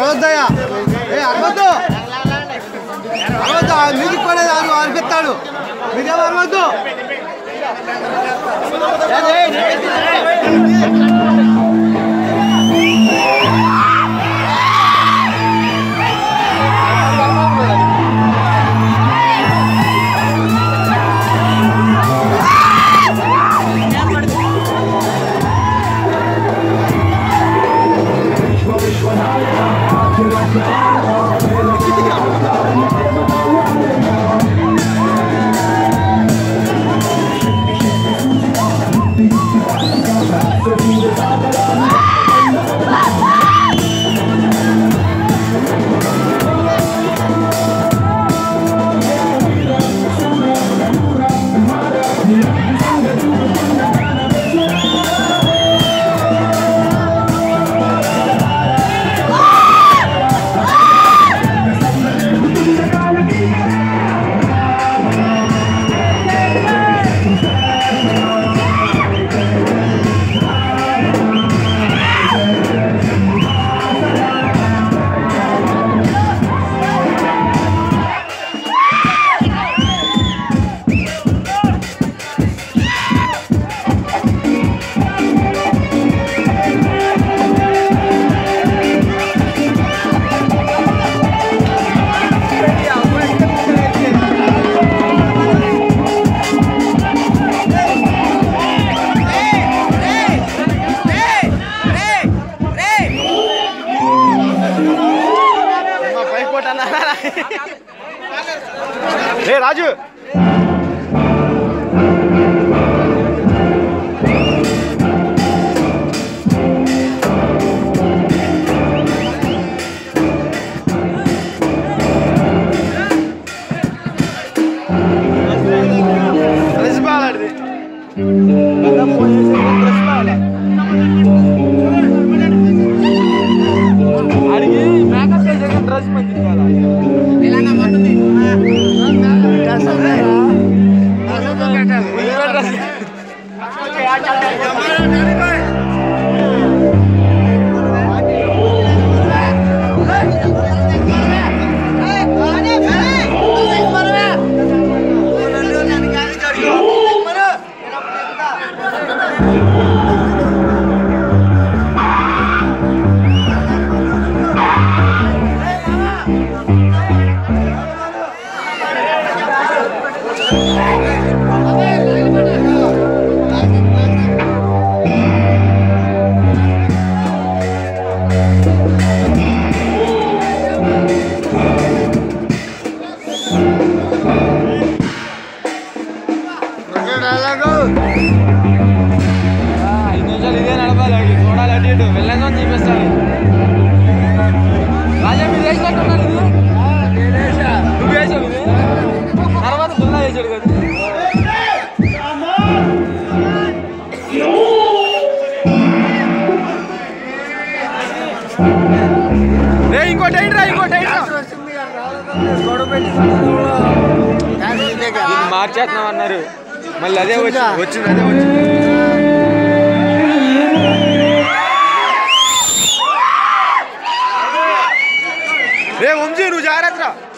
అరవద్దయ్యా ఏ అరవద్దు అరవద్దు music పడేది అని అనిపిస్తాడు మీకేమో అరవద్దు రే రాజు కలిసిపోవాలండి అడిగి మేకప్ చేసే డ్రెస్ మంచి ఐదు నిమిషాలు ఇదే నడపాలి అడిగి చూడాలి అటు ఇటు వెళ్ళంగా చూపిస్తాను రాజా మీరు వేసినట్టున్నారు ఇది నువ్వు వేసావు ఇది తర్వాత పిల్ల వేసాడు కదా రే ఇంకోటి ఏంటి రా ఇంకోటి ఏంటి రా దీన్ని మార్చేస్తున్నాం అన్నారు మళ్ళీ అదే వచ్చి వచ్చింది అదే వచ్చింది రే వంశీ నువ్వు జాగ్రత్త